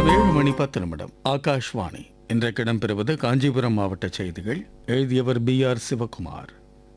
நேரம் ஏழு மணி பத்து நிமிடம் ஆகாஷ்வாணி இன்றைக்கு இடம்பெறுவது காஞ்சிபுரம் மாவட்ட செய்திகள் எழுதியவர் பி ஆர் சிவகுமார்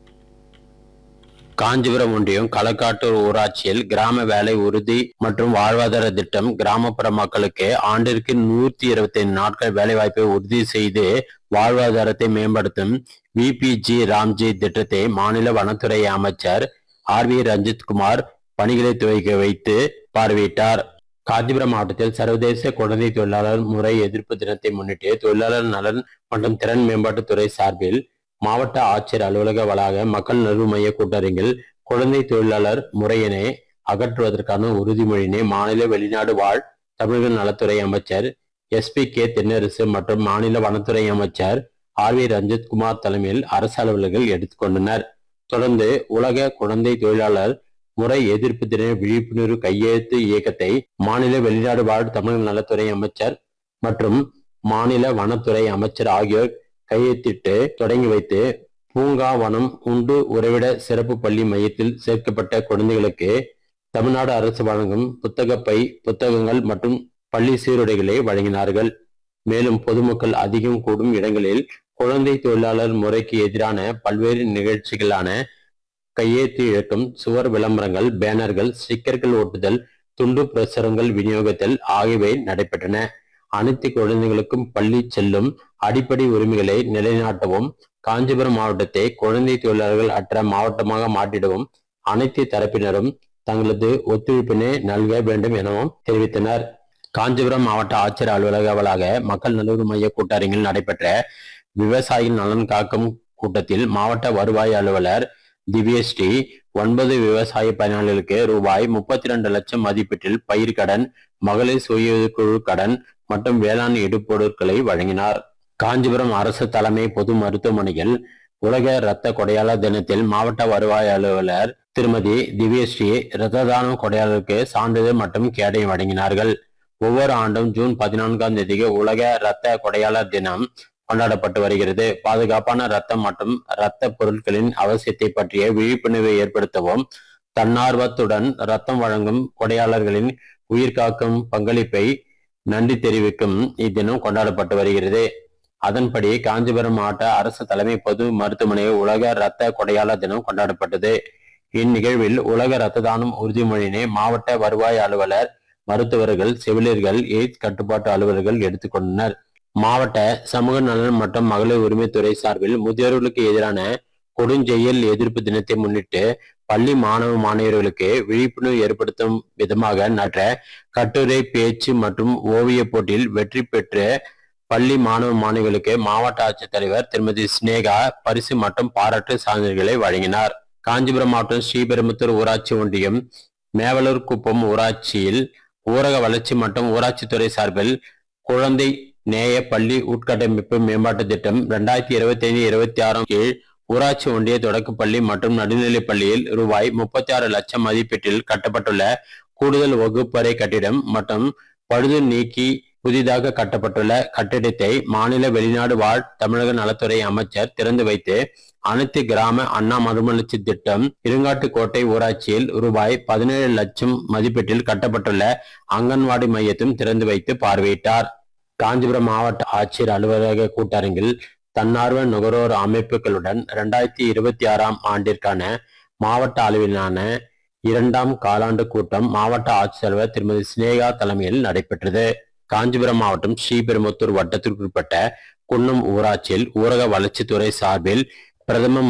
காஞ்சிபுரம் ஒன்றியம் களக்காட்டூர் ஊராட்சியில் கிராம வேலை உறுதி மற்றும் வாழ்வாதார திட்டம் கிராமப்புற மக்களுக்கு ஆண்டிற்கு நூத்தி இருபத்தி ஐந்து நாட்கள் வேலைவாய்ப்பை உறுதி செய்து வாழ்வாதாரத்தை மேம்படுத்தும் விபிஜி ராம்ஜி திட்டத்தை மாநில வனத்துறை அமைச்சர் ஆர் வி ரஞ்சித் குமார் பணிகளை துவக்கி வைத்து பார்வையிட்டார் காஞ்சிபுரம் மாவட்டத்தில் சர்வதேச குழந்தை தொழிலாளர் முறை எதிர்ப்பு தினத்தை முன்னிட்டு தொழிலாளர் நலன் மற்றும் திறன் மேம்பாட்டுத்துறை சார்பில் மாவட்ட ஆட்சியர் அலுவலக வளாக மக்கள் நல்வு மைய கூட்டரங்கில் குழந்தை தொழிலாளர் முறையினை அகற்றுவதற்கான உறுதிமொழியினை மாநில வெளிநாடு வாழ் தமிழக நலத்துறை அமைச்சர் எஸ்பி கே தென்னரசு மற்றும் மாநில வனத்துறை அமைச்சர் ஆர் வி ரஞ்சித் குமார் தலைமையில் அரசு அலுவலர்கள் எடுத்துக்கொண்டனர் தொடர்ந்து உலக குழந்தை தொழிலாளர் முறை எதிர்ப்பு தின விழிப்புணர்வு கையெழுத்து இயக்கத்தை மாநில வெளிநாடு வாழ் தமிழக நலத்துறை அமைச்சர் மற்றும் மாநில வனத்துறை அமைச்சர் ஆகியோர் கையெழுத்திட்டு தொடங்கி வைத்து பூங்கா வனம் உண்டு உறைவிட சிறப்பு பள்ளி மையத்தில் சேர்க்கப்பட்ட குழந்தைகளுக்கு தமிழ்நாடு அரசு வழங்கும் புத்தக பை புத்தகங்கள் மற்றும் பள்ளி சீருடைகளை வழங்கினார்கள் மேலும் பொதுமக்கள் அதிகம் கூடும் இடங்களில் குழந்தை தொழிலாளர் முறைக்கு எதிரான பல்வேறு நிகழ்ச்சிகளான கையெழுத்து இழக்கும் சுவர் விளம்பரங்கள் பேனர்கள் ஸ்டிக்கர்கள் ஒட்டுதல் துண்டு பிரசுரங்கள் விநியோகத்தில் ஆகியவை நடைபெற்றன அனைத்து குழந்தைகளுக்கும் பள்ளி செல்லும் அடிப்படை உரிமைகளை நிலைநாட்டவும் காஞ்சிபுரம் மாவட்டத்தை குழந்தை தொழிலாளர்கள் அற்ற மாவட்டமாக மாற்றிடவும் அனைத்து தரப்பினரும் தங்களது ஒத்துழைப்பினை நல்க வேண்டும் எனவும் தெரிவித்தனர் காஞ்சிபுரம் மாவட்ட ஆட்சியர் அலுவலக வளாக மக்கள் நலவு மைய கூட்டரங்கில் நடைபெற்ற விவசாயிகள் நலன் காக்கும் கூட்டத்தில் மாவட்ட வருவாய் அலுவலர் திவ்யஸ்ரீ ஒன்பது விவசாய பயனாளிகளுக்கு ரூபாய் முப்பத்தி ரெண்டு லட்சம் மதிப்பீட்டில் பயிர் கடன் மகளிர் சுய குழு கடன் மற்றும் வேளாண் இடுபொருட்களை வழங்கினார் காஞ்சிபுரம் அரசு தலைமை பொது மருத்துவமனையில் உலக இரத்த கொடையாளர் தினத்தில் மாவட்ட வருவாய் அலுவலர் திருமதி திவ்யஸ்ரீ இரத்த தானம் கொடையாளருக்கு சான்றிதழ் மற்றும் கேடயம் வழங்கினார்கள் ஒவ்வொரு ஆண்டும் ஜூன் பதினான்காம் தேதிக்கு உலக இரத்த கொடையாளர் தினம் கொண்டாடப்பட்டு வருகிறது பாதுகாப்பான ரத்தம் மற்றும் இரத்த பொருட்களின் அவசியத்தை பற்றிய விழிப்புணர்வை ஏற்படுத்தவும் தன்னார்வத்துடன் ரத்தம் வழங்கும் கொடையாளர்களின் உயிர்காக்கும் பங்களிப்பை நன்றி தெரிவிக்கும் இத்தினம் கொண்டாடப்பட்டு வருகிறது அதன்படி காஞ்சிபுரம் மாவட்ட அரசு தலைமை பொது மருத்துவமனையில் உலக இரத்த கொடையாளர் தினம் கொண்டாடப்பட்டது இந்நிகழ்வில் உலக இரத்த தானம் உறுதிமொழியினை மாவட்ட வருவாய் அலுவலர் மருத்துவர்கள் செவிலியர்கள் எய்ட்ஸ் கட்டுப்பாட்டு அலுவலர்கள் எடுத்துக்கொண்டனர் மாவட்ட சமூக நலன் மற்றும் மகளிர் உரிமைத்துறை சார்பில் முதியோர்களுக்கு எதிரான கொடுஞ்செயல் எதிர்ப்பு தினத்தை முன்னிட்டு பள்ளி மாணவ மாணவியர்களுக்கு விழிப்புணர்வு ஏற்படுத்தும் விதமாக நட்ட கட்டுரை பேச்சு மற்றும் ஓவிய போட்டியில் வெற்றி பெற்று பள்ளி மாணவ மாணவிகளுக்கு மாவட்ட ஆட்சித்தலைவர் திருமதி ஸ்னேகா பரிசு மற்றும் பாராட்டு சான்றிதழ்களை வழங்கினார் காஞ்சிபுரம் மாவட்டம் ஸ்ரீபெரும்புத்தூர் ஊராட்சி ஒன்றியம் மேவலூர் குப்பம் ஊராட்சியில் ஊரக வளர்ச்சி மற்றும் ஊராட்சித்துறை சார்பில் குழந்தை நேய பள்ளி உட்கட்டமைப்பு மேம்பாட்டு திட்டம் ரெண்டாயிரத்தி இருபத்தி ஐந்து இருபத்தி ஆறாம் கீழ் ஊராட்சி ஒன்றிய தொடக்கப்பள்ளி மற்றும் நடுநிலைப் பள்ளியில் ரூபாய் முப்பத்தி ஆறு லட்சம் மதிப்பீட்டில் கட்டப்பட்டுள்ள கூடுதல் வகுப்பறை கட்டிடம் மற்றும் பழுது நீக்கி புதிதாக கட்டப்பட்டுள்ள கட்டிடத்தை மாநில வெளிநாடு வாழ் தமிழக நலத்துறை அமைச்சர் திறந்து வைத்து அனைத்து கிராம அண்ணா மறுமலர்ச்சி திட்டம் இருங்காட்டுக்கோட்டை ஊராட்சியில் ரூபாய் பதினேழு லட்சம் மதிப்பீட்டில் கட்டப்பட்டுள்ள அங்கன்வாடி மையத்தையும் திறந்து வைத்து பார்வையிட்டார் காஞ்சிபுரம் மாவட்ட ஆட்சியர் அலுவலக கூட்டரங்கில் தன்னார்வ நுகர்வோர் அமைப்புகளுடன் இரண்டாயிரத்தி இருபத்தி ஆறாம் ஆண்டிற்கான மாவட்ட அளவிலான இரண்டாம் காலாண்டு கூட்டம் மாவட்ட ஆட்சித்தலைவர் திருமதி சினேகா தலைமையில் நடைபெற்றது காஞ்சிபுரம் மாவட்டம் ஸ்ரீபெரும்புத்தூர் வட்டத்திற்குட்பட்ட குன்னம் ஊராட்சியில் ஊரக வளர்ச்சித்துறை சார்பில் பிரதம